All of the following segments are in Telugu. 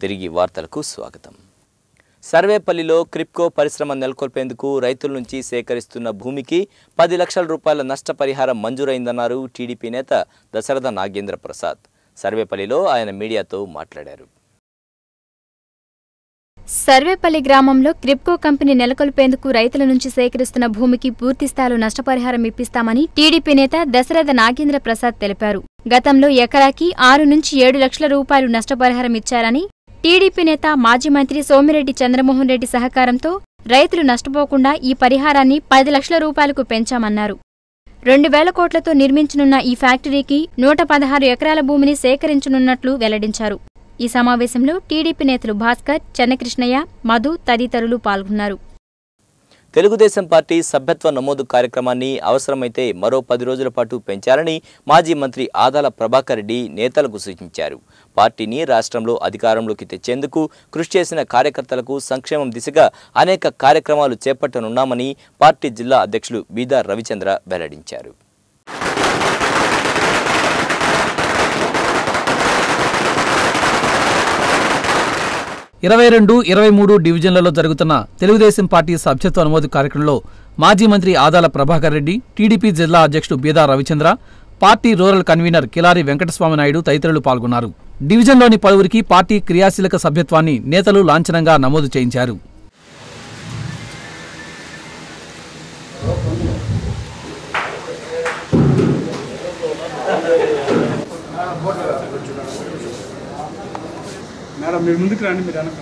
తిరిగి వార్తలకు స్వాగతం సర్వేపల్లిలో క్రిప్కో పరిశ్రమ నెలకొల్పేందుకు రైతుల నుంచి సేకరిస్తున్న భూమికి పది లక్షల రూపాయల నష్టపరిహారం మంజూరైందన్నారు టీడీపీ నేత దశరథ నాగేంద్ర ప్రసాద్ సర్వేపల్లిలో ఆయన మీడియాతో మాట్లాడారు సర్వేపల్లి గ్రామంలో క్రిప్కో కంపెనీ నెలకొల్పేందుకు రైతుల నుంచి సేకరిస్తున్న భూమికి పూర్తి స్థాయిలో నష్టపరిహారం ఇప్పిస్తామని టీడీపీ నేత దశరథ నాగేంద్ర ప్రసాద్ తెలిపారు గతంలో ఎకరాకి ఆరు నుంచి ఏడు లక్షల రూపాయలు నష్టపరిహారం ఇచ్చారని టీడీపీ నేత మాజీ మంత్రి సోమిరెడ్డి చంద్రమోహన్ రెడ్డి సహకారంతో రైతులు నష్టపోకుండా ఈ పరిహారాన్ని పది లక్షల రూపాయలకు పెంచామన్నారు రెండు వేల కోట్లతో నిర్మించనున్న ఈ ఫ్యాక్టరీకి నూట పదహారు ఎకరాల భూమిని సేకరించనున్నట్లు వెల్లడించారు ఈ సమావేశంలో టీడీపీ నేతలు భాస్కర్ చెన్నకృష్ణయ్య మధు తదితరులు పాల్గొన్నారు తెలుగుదేశం పార్టీ సభ్యత్వ నమోదు కార్యక్రమాన్ని అవసరమైతే మరో పది రోజుల పాటు పెంచాలని మాజీ మంత్రి ఆదాల ప్రభాకర్ రెడ్డి నేతలకు సూచించారు పార్టీని రాష్ట్రంలో అధికారంలోకి తెచ్చేందుకు కృషి చేసిన కార్యకర్తలకు సంక్షేమం దిశగా అనేక కార్యక్రమాలు చేపట్టనున్నామని పార్టీ జిల్లా అధ్యక్షులు బీదా రవిచంద్ర వెల్లడించారు ఇరవై రెండు ఇరవై మూడు డివిజన్లలో జరుగుతున్న తెలుగుదేశం పార్టీ సభ్యత్వ నమోదు కార్యక్రమంలో మాజీ మంత్రి ఆదాల ప్రభాకర్ రెడ్డి టీడీపీ జిల్లా అధ్యక్షుడు Beeda Ravichandra party rural convener Kilari Venkataswamy Naidu తదితరులు పాల్గొన్నారు డివిజన్లోని పలువురికి పార్టీ క్రియాశీలక సభ్యత్వాన్ని నేతలు లాంఛనంగా నమోదు చేయించారు మేడం మీరు ముందుకు రండి మీరు వెనక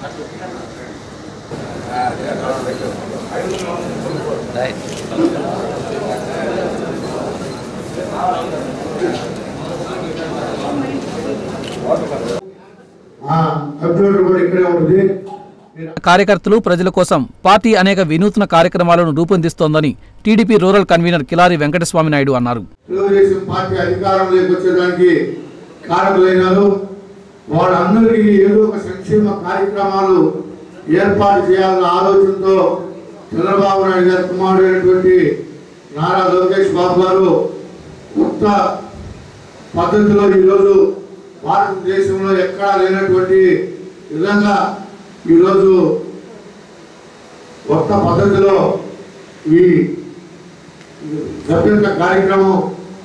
ఆ కంప్యూటర్ కూడా ఇక్కడే ఉంటుంది కార్యకర్తలు ప్రజల కోసం పార్టీ అనేక వినూత్న కార్యక్రమాలను రూపొందిస్తోందని TDP rural convener Kilari Venkataswamy Naidu అన్నారు తెలుగుదేశం పార్టీ అధికారంలోకి వచ్చేదానికి కారకులైనారు వాళ్ళందరికీ ఏదో ఒక సంక్షేమ కార్యక్రమాలు ఏర్పాటు చేయాలన్న ఆలోచనతో చంద్రబాబు నాయుడు గారి కుమారుడైనటువంటి నారా లోకేష్ బాబు గారు కొత్త పద్ధతిలో ఈరోజు భారతదేశంలో ఎక్కడా లేనటువంటి విధంగా ఈరోజు కొత్త పద్ధతిలో ఈ సభ్యత కార్యక్రమం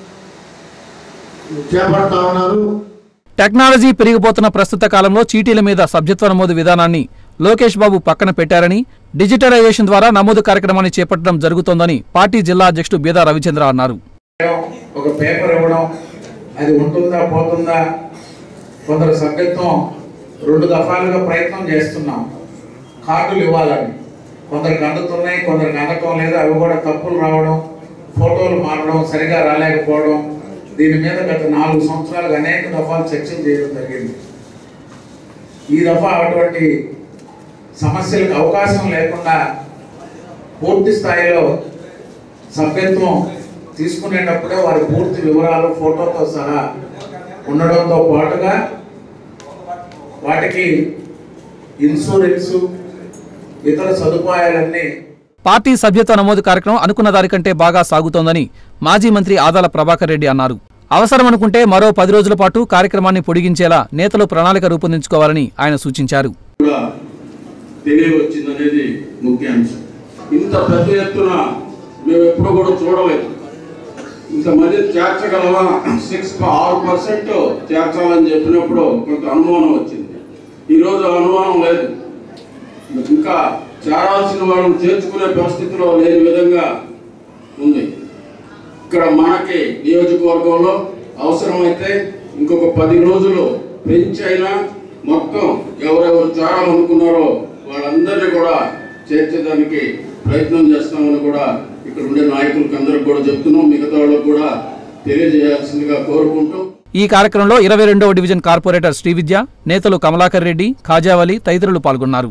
చేపడతా ఉన్నారు టెక్నాలజీ పెరిగిపోతున్న ప్రస్తుత కాలంలో చీటీల మీద సభ్యత్వ నమోదు విధానాన్ని లోకేష్ బాబు పక్కన పెట్టారని డిజిటలైజేషన్ ద్వారా నమోదు కార్యక్రమాన్ని చేపట్టడం జరుగుతోందని పార్టీ జిల్లా అధ్యక్షుడు బీదా రవిచంద్ర అన్నారు ఒక పేపర్ ఇవ్వడం అది ఉంటుందా పోతుందా కొందరు సభ్యత్వం రెండు దఫాలుగా ప్రయత్నం చేస్తున్నాం కార్డులు ఇవ్వాలని కొందరికి అందుతున్నాయి కొందరికి అందటం లేదు అవి కూడా తప్పులు రావడం ఫోటోలు మారడం సరిగా రాలేకపోవడం దీని మీద గత నాలుగు సంవత్సరాలుగా అనేక దఫాలు చర్చలు చేయడం జరిగింది ఈ దఫా అటువంటి సమస్యలకు అవకాశం లేకుండా పూర్తి స్థాయిలో సభ్యత్వం తీసుకునేటప్పుడే వారి పూర్తి వివరాలు ఫోటోతో సహా ఉండడంతో పాటుగా వాటికి ఇన్సూరెన్సు ఇతర సదుపాయాలన్నీ పార్టీ సభ్యత్వ నమోదు కార్యక్రమం అనుకున్న దానికంటే బాగా సాగుతోందని మాజీ మంత్రి ఆదాల ప్రభాకర్ రెడ్డి అన్నారు అవసరమనుకుంటే మరో పది రోజుల పాటు కార్యక్రమాన్ని పొడిగించేలా నేతలు ప్రణాళిక రూపొందించుకోవాలని ఆయన సూచించారు కూడా తెలియవచ్చిందనేది ముఖ్య అంశం ఇంత పెద్ద ఎత్తున మేము ఎప్పుడు కూడా చూడలేదు ఇంతమంది చేర్చగలమా సిక్స్ ఆరు పర్సెంట్ చేర్చాలని చెప్పినప్పుడు కొంత అనుమానం వచ్చింది ఈరోజు ఆ అనుమానం లేదు ఇంకా చేరాల్సిన వాళ్ళని చేర్చుకునే పరిస్థితిలో లేని విధంగా ఉంది ఇక్కడ మనకి నియోజకవర్గంలో అవసరమైతే ఇంకొక పది రోజులు పెంచైనా మొత్తం ఎవరెవరు చేరాలనుకున్నారో వాళ్ళందరినీ కూడా చేర్చేదానికి ప్రయత్నం చేస్తామని కూడా ఇక్కడ ఉండే నాయకులకి అందరికి కూడా చెప్తున్నాం మిగతా వాళ్ళకు కూడా తెలియజేయాల్సిందిగా కోరుకుంటూ ఈ కార్యక్రమంలో ఇరవై రెండవ డివిజన్ కార్పొరేటర్ శ్రీవిద్య నేతలు కమలాకర్ రెడ్డి ఖాజావలి తదితరులు పాల్గొన్నారు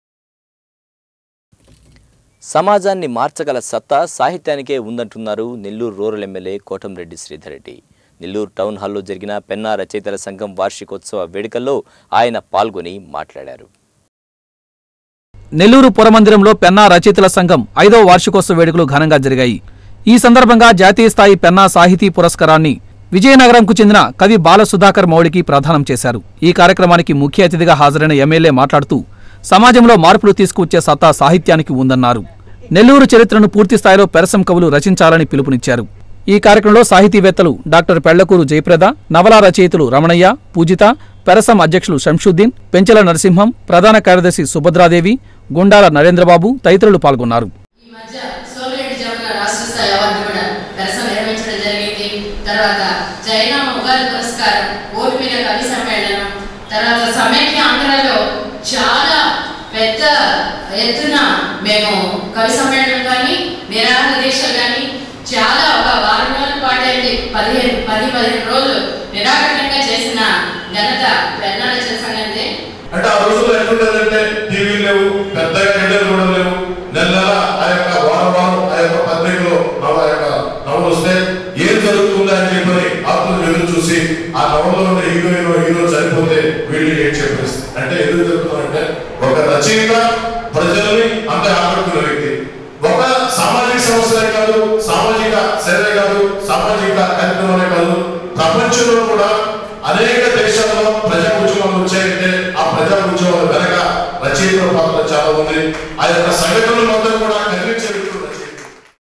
సమాజాన్ని మార్చగల సత్తా సాహిత్యానికే ఉందంటున్నారు Nellore rural MLA Kotamreddy Sridhar Reddy Nellore town హాల్లో జరిగిన పెన్నా రచయితల సంఘం వార్షికోత్సవ వేడుకల్లో ఆయన పాల్గొని మాట్లాడారు నెల్లూరు పురమందిరంలో పెన్నా రచయితల సంఘం ఐదవ వార్షికోత్సవ వేడుకలు ఘనంగా జరిగాయి ఈ సందర్భంగా జాతీయ స్థాయి పెన్నా సాహితీ పురస్కారాన్ని విజయనగరంకు చెందిన కవి బాలసుధాకర్ మౌళికి ప్రదానం చేశారు ఈ కార్యక్రమానికి ముఖ్య అతిథిగా హాజరైన ఎమ్మెల్యే మాట్లాడుతూ సమాజంలో మార్పులు తీసుకువచ్చే సత్తా సాహిత్యానికి ఉందన్నారు నెల్లూరు చరిత్రను పూర్తి స్థాయిలో పెరసం కవులు రచించాలని పిలుపునిచ్చారు ఈ కార్యక్రమంలో సాహితీవేత్తలు డాక్టర్ పెళ్లకూరు జయప్రద నవలా రచయితలు రమణయ్య పూజిత పెరసం అధ్యక్షులు శంషుద్దీన్ పెంచల నరసింహం ప్రధాన కార్యదర్శి సుభద్రాదేవి గుండాల నరేంద్రబాబు తదితరులు పాల్గొన్నారు ఈ మధ్య సోమిరెడ్డి జమున రాష్ట్ర స్థాయి అవార్డు కూడా పెరసం నిర్వహించడం జరిగింది తర్వాత జైనామ ఉగాది పురస్కారం ఓడిపిన కవి సమ్మేళనం తర్వాత సమైక్య ఆంధ్రలో చాలా పెద్ద ఎత్తున మేము కవి సమ్మేళనం కానీ నిరాహార దీక్ష కానీ చాలా ఒక వారం రోజుల పాటు అయితే పదిహేను పది పదిహేను రోజులు నిరాకరణంగా చేసిన ఘనత పెన్నాల సంగతి అంటే ఆ రోజుల్లో ఎట్లుండేదంటే టీవీ లేవు పెద్దగా ఎండలు కూడా లేవు నెల నెల ఆ యొక్క వారం వారం ఆ యొక్క పత్రికలో నవ ఆ యొక్క నవలు వస్తే ఏం జరుగుతుందా అని చెప్పని ఆత్మలు ఎదురు చూసి ఆ నవలలో ఉన్న హీరోయిన్ హీరో చనిపోతే వీళ్ళు ఏం చెప్పేస్తారు అంటే ఎందుకు చెప్తున్నారంటే ఒక రచయిత ప్రజల్ని అంత ఆకట్టుకున్న వ్యక్తి ఒక సామాజిక సమస్యలే కాదు సామాజిక సేవే కాదు సామాజిక కార్యక్రమాలే కాదు ప్రపంచంలో కూడా అనేక దేశాల్లో ప్రజా ఉద్యమాలు వచ్చాయంటే ఆ ప్రజా ఉద్యమాల వెనక రచయితల పాత్ర చాలా ఉంది ఆ యొక్క సంఘటనలు మొత్తం కూడా కదిలించే వ్యక్తులు రచయితలు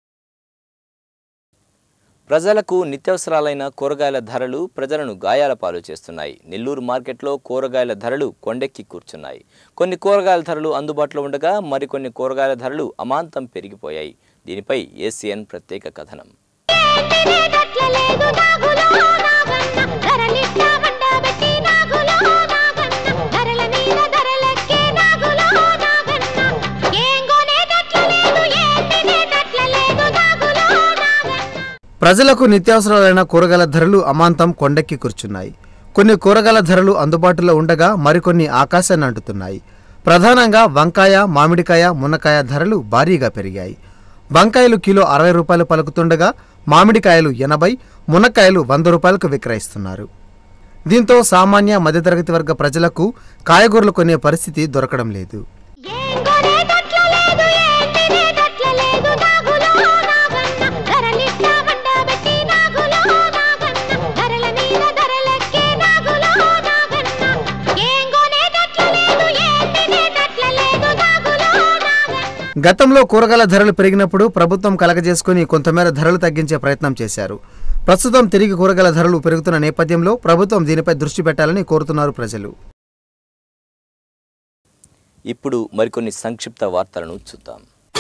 ప్రజలకు నిత్యావసరాలైన కూరగాయల ధరలు ప్రజలను గాయాల పాలు చేస్తున్నాయి నెల్లూరు మార్కెట్లో కూరగాయల ధరలు కొండెక్కి కూర్చున్నాయి కొన్ని కూరగాయల ధరలు అందుబాటులో ఉండగా మరికొన్ని కూరగాయల ధరలు అమాంతం పెరిగిపోయాయి దీనిపై ఏసీఎన్ ప్రత్యేక కథనం లేదు నాగులో నాగన్న ధరలిట్ట మండబెట్టి నాగులో నాగన్న ధరల మీద ధరలెక్కే నాగులో నాగన్న ఏం కొనేటట్ల లేదు ఏం తినేటట్ల లేదు నాగులో నాగన్న ప్రజలకు నిత్యావసరాలైన కూరగాయల ధరలు అమాంతం కొండెక్కి కూర్చున్నాయి కొన్ని కూరగాయల ధరలు అందుబాటులో ఉండగా మరికొన్ని ఆకాశాన్ని అంటుతున్నాయి ప్రధానంగా వంకాయ మామిడికాయ మునక్కాయ ధరలు భారీగా పెరిగాయి వంకాయలు కిలో అరవై రూపాయలు పలుకుతుండగా మామిడికాయలు ఎనభై మునక్కాయలు వంద రూపాయలకు విక్రయిస్తున్నారు దీంతో సామాన్య మధ్యతరగతి వర్గ ప్రజలకు కాయగూరలు కొనే పరిస్థితి దొరకడం లేదు ఏం కొనేటట్ల లేదు ఏం తినేటట్ల లేదు నాగులో నాగన్న ధరలిట్ట మండబెట్టి నాగులో నాగన్న ధరల మీద ధరలెక్కే నాగులో నాగన్న ఏం కొనేటట్ల లేదు ఏం తినేటట్ల లేదు నాగులో నాగన్న గతంలో కూరగాయల ధరలు పెరిగినప్పుడు ప్రభుత్వం కలగజేసుకుని కొంతమేర ధరలు తగ్గించే ప్రయత్నం చేశారు ప్రస్తుతం తిరిగి కూరగాయల ధరలు పెరుగుతున్న నేపథ్యంలో ప్రభుత్వం దీనిపై దృష్టి పెట్టాలని కోరుతున్నారు ప్రజలు ఇప్పుడు మరికొన్ని సంక్షిప్త వార్తలను చూద్దాం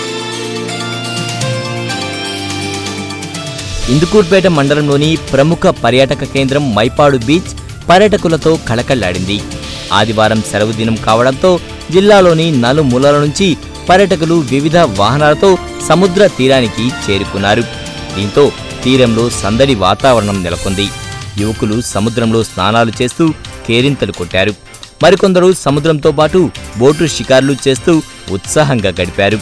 ఇందుకూర్పేట మండలంలోని ప్రముఖ పర్యాటక కేంద్రం మైపాడు బీచ్ పర్యాటకులతో కళకళ్లాడింది ఆదివారం సెలవు దినం కావడంతో జిల్లాలోని నలుమూలల నుంచి పర్యాటకులు వివిధ వాహనాలతో సముద్ర తీరానికి చేరుకున్నారు దీంతో తీరంలో సందడి వాతావరణం నెలకొంది యువకులు సముద్రంలో స్నానాలు చేస్తూ కేరింతలు కొట్టారు మరికొందరు సముద్రంతో పాటు బోటు షికార్లు చేస్తూ ఉత్సాహంగా గడిపారు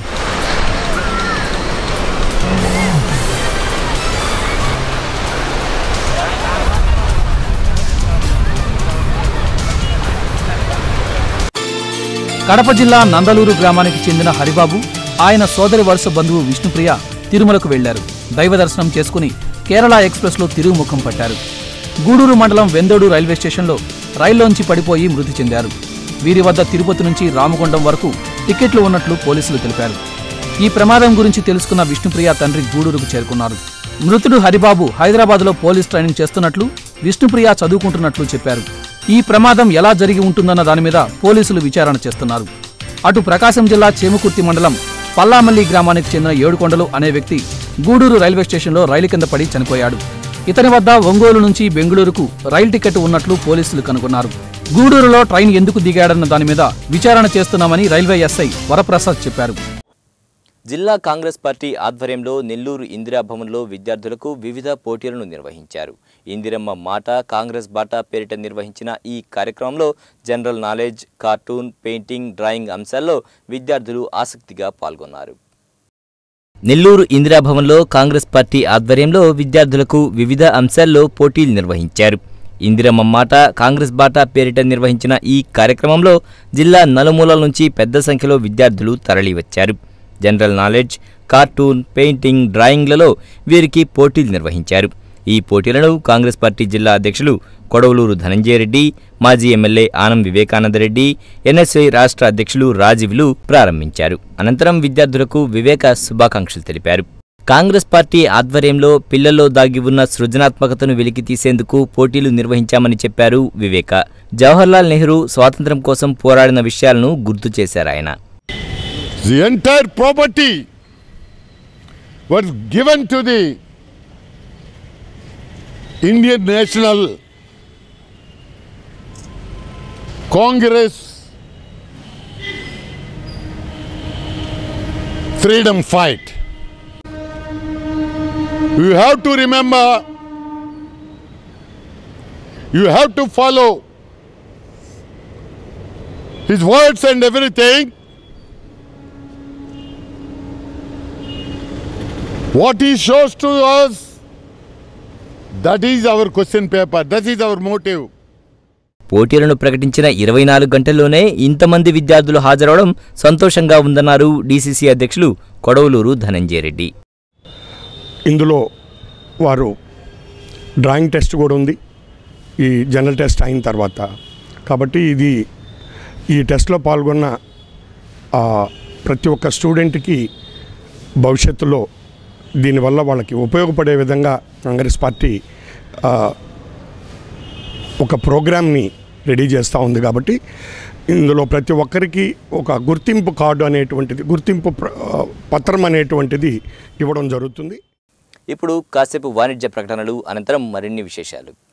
కడప జిల్లా నందలూరు గ్రామానికి చెందిన హరిబాబు ఆయన సోదరి వరుస బంధువు విష్ణుప్రియ తిరుమలకు వెళ్లారు దైవ దర్శనం చేసుకుని కేరళ ఎక్స్ప్రెస్లో తిరుగుముఖం పట్టారు గూడూరు మండలం వెందోడు రైల్వే స్టేషన్లో రైల్లోంచి పడిపోయి మృతి చెందారు వీరి వద్ద తిరుపతి నుంచి రామగుండం వరకు టికెట్లు ఉన్నట్లు పోలీసులు తెలిపారు ఈ ప్రమాదం గురించి తెలుసుకున్న విష్ణుప్రియ తండ్రి గూడూరుకు చేరుకున్నారు మృతుడు హరిబాబు హైదరాబాద్లో పోలీస్ ట్రైనింగ్ చేస్తున్నట్లు విష్ణుప్రియ చదువుకుంటున్నట్లు చెప్పారు ఈ ప్రమాదం ఎలా జరిగి ఉంటుందన్న దాని మీద పోలీసులు విచారణ చేస్తున్నారు అటు ప్రకాశం జిల్లా చేముకుర్తి మండలం పల్లామల్లి గ్రామానికి చెందిన ఏడుకొండలు అనే వ్యక్తి గూడూరు రైల్వే స్టేషన్లో రైలు కింద పడి చనిపోయాడు ఇతని వద్ద ఒంగోలు నుంచి బెంగళూరుకు రైలు టికెట్ ఉన్నట్లు పోలీసులు కనుగొన్నారు గూడూరులో ట్రైన్ ఎందుకు దిగాడన్న దాని మీద విచారణ చేస్తున్నామని రైల్వే ఎస్ఐ వరప్రసాద్ చెప్పారు జిల్లా కాంగ్రెస్ పార్టీ ఆధ్వర్యంలో నెల్లూరు ఇందిరా భవన్లో విద్యార్థులకు వివిధ పోటీలను నిర్వహించారు ఇందిరమ్మ మాట కాంగ్రెస్ బాట పేరిట నిర్వహించిన ఈ కార్యక్రమంలో general knowledge cartoon painting drawing అంశాల్లో విద్యార్థులు ఆసక్తిగా పాల్గొన్నారు నెల్లూరు ఇందిరాభవన్లో కాంగ్రెస్ పార్టీ ఆధ్వర్యంలో విద్యార్థులకు వివిధ అంశాల్లో పోటీలు నిర్వహించారు ఇందిరమ్మ మాట కాంగ్రెస్ బాట పేరిట నిర్వహించిన ఈ కార్యక్రమంలో జిల్లా నలుమూలల నుంచి పెద్ద సంఖ్యలో విద్యార్థులు తరలివచ్చారు జనరల్ నాలెడ్జ్ కార్టూన్ పెయింటింగ్ డ్రాయింగ్లలో వీరికి పోటీలు నిర్వహించారు ఈ పోటీలను కాంగ్రెస్ పార్టీ జిల్లా అధ్యక్షులు కొడవలూరు ధనంజయ రెడ్డి మాజీ ఎమ్మెల్యే ఆనం వివేకానందరెడ్డి ఎన్ఎస్ఐ రాష్ట్ర అధ్యక్షులు రాజీవులు ప్రారంభించారు అనంతరం విద్యార్థులకు వివేక శుభాకాంక్షలు తెలిపారు కాంగ్రెస్ పార్టీ ఆధ్వర్యంలో పిల్లల్లో దాగి ఉన్న సృజనాత్మకతను వెలికి తీసేందుకు పోటీలు నిర్వహించామని చెప్పారు వివేక జవహర్లాల్ నెహ్రూ స్వాతంత్ర్యం కోసం పోరాడిన విషయాలను గుర్తు చేశారు ఆయన The entire property was given to the Indian National Congress freedom fight. You have to remember, you have to follow his words and everything. What he shows to us, that is our question paper, that is our motive. పోటీలను ప్రకటించిన ఇరవై నాలుగు గంటల్లోనే ఇంతమంది విద్యార్థులు హాజరవడం సంతోషంగా ఉందన్నారు డీసీసీ అధ్యక్షులు కొడవలూరు ధనంజయ రెడ్డి ఇందులో వారు డ్రాయింగ్ టెస్ట్ కూడా ఉంది ఈ జనరల్ టెస్ట్ అయిన తర్వాత కాబట్టి ఇది ఈ టెస్ట్లో పాల్గొన్న ఆ, ప్రతి ఒక్క స్టూడెంట్కి భవిష్యత్తులో దీనివల్ల వాళ్ళకి ఉపయోగపడే విధంగా కాంగ్రెస్ పార్టీ ఆ, ఒక ప్రోగ్రామ్ని రెడీ చేస్తూ ఉంది కాబట్టి ఇందులో ప్రతి ఒక్కరికి ఒక గుర్తింపు కార్డు అనేటువంటిది గుర్తింపు ప్ర- ఆ, పత్రం అనేటువంటిది ఇవ్వడం జరుగుతుంది ఇప్పుడు కాసేపు వాణిజ్య ప్రకటనలు అనంతరం మరిన్ని విశేషాలు